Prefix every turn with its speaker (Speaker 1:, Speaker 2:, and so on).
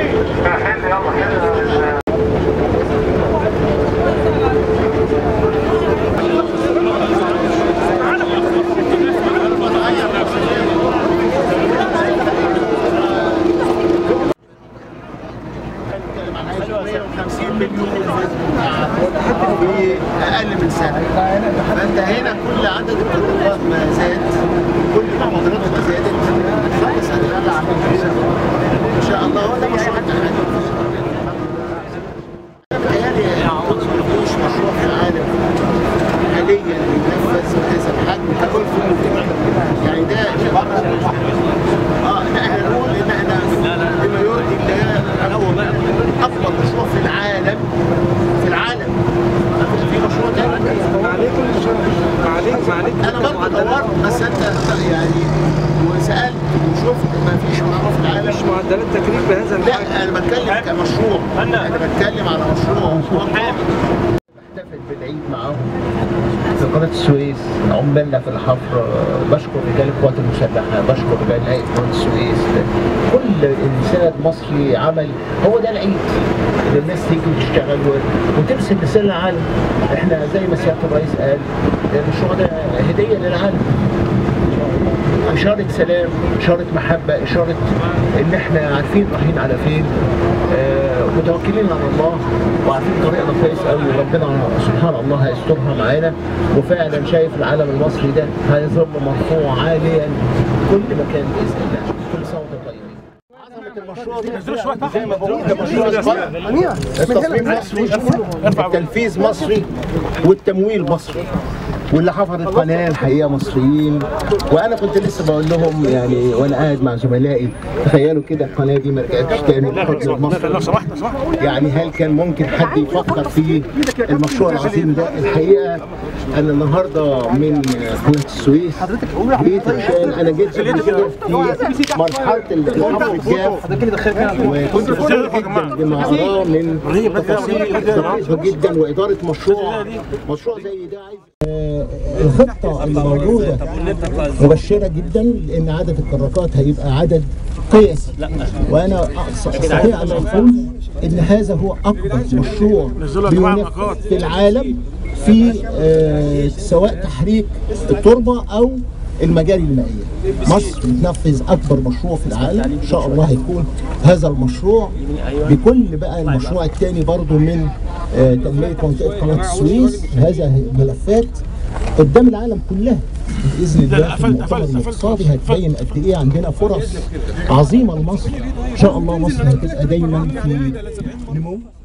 Speaker 1: في اقل من سنه فانت هنا كل عدد الطلبات ما زاد كل ما محاضرات ما زادت خلص هتبقى ان شاء الله هو ده مشروع التعليم بيتهيألي مفيش مشروع في العالم حاليا بينفذ بهذا الحجم هقول يعني ده اه لا احنا نقول ان احنا بما يرضي الله افضل مشروع في العالم في العالم مفيش في مشروع تاني
Speaker 2: معليك معليك
Speaker 1: انا برضه دورت بس انت يعني وسالت وشفت ما فيش مشروع في العالم
Speaker 2: مش معدلات تكليف بهذا الحجم
Speaker 1: لا انا بتكلم كمشروع انا بتكلم على مشروع بحتفل بالعيد معاهم في قناة السويس عمالنا في الحفر بشكر رجال القوات المسلحة بشكر رجال هيئة قناة السويس كل إنسان مصري عمل هو ده العيد إن الناس تيجي وتشتغل و- وترسل رسالة للعالم احنا زي ما سيادة الرئيس قال المشروع ده هدية للعالم إشارة سلام إشارة محبة إشارة إن إحنا عارفين رايحين على فين آه، متوكلين على الله وعارفين طريقنا كويس قوي وربنا سبحان الله هيسترها معانا وفعلا شايف العالم المصري ده هيظل مرفوع عاليا كل مكان بإذن الله كل سنة وأنتم طيبين المشروع ده زي ما بقول ده مشروع التصميم مصري التنفيذ مصري والتمويل مصري واللي حفر القناه الحقيقه مصريين وانا كنت لسه بقول لهم يعني وانا قاعد مع زملائي تخيلوا كده القناه دي ما رجعتش تاني للحكم المصري يعني هل كان ممكن حد يفكر في المشروع العظيم ده الحقيقه انا النهارده من قناه السويس جيت عشان انا جيت قبل كده في مرحله الحفر الجاف وكنت فخور جدا بما اراه من تفاصيل دقيقه جدا واداره مشروع مشروع زي ده عايز الخطه اللي موجوده مبشره جدا لان عدد الكراكات هيبقى عدد قياسي وانا استطيع ان اقول ان هذا هو اكبر مشروع بينفذ في العالم في آه، سواء تحريك التربه او المجاري المائيه. مصر بتنفذ اكبر مشروع في العالم ان شاء الله هيكون هذا المشروع بكل بقى المشروع الثاني برضو من آه، تنميه منطقه قناه السويس هذا ملفات قدام العالم كلها باذن الله في المؤتمر الاقتصادي هتبين قد ايه عندنا فرص عظيمه لمصر ان شاء الله مصر هتبقى دايما في نمو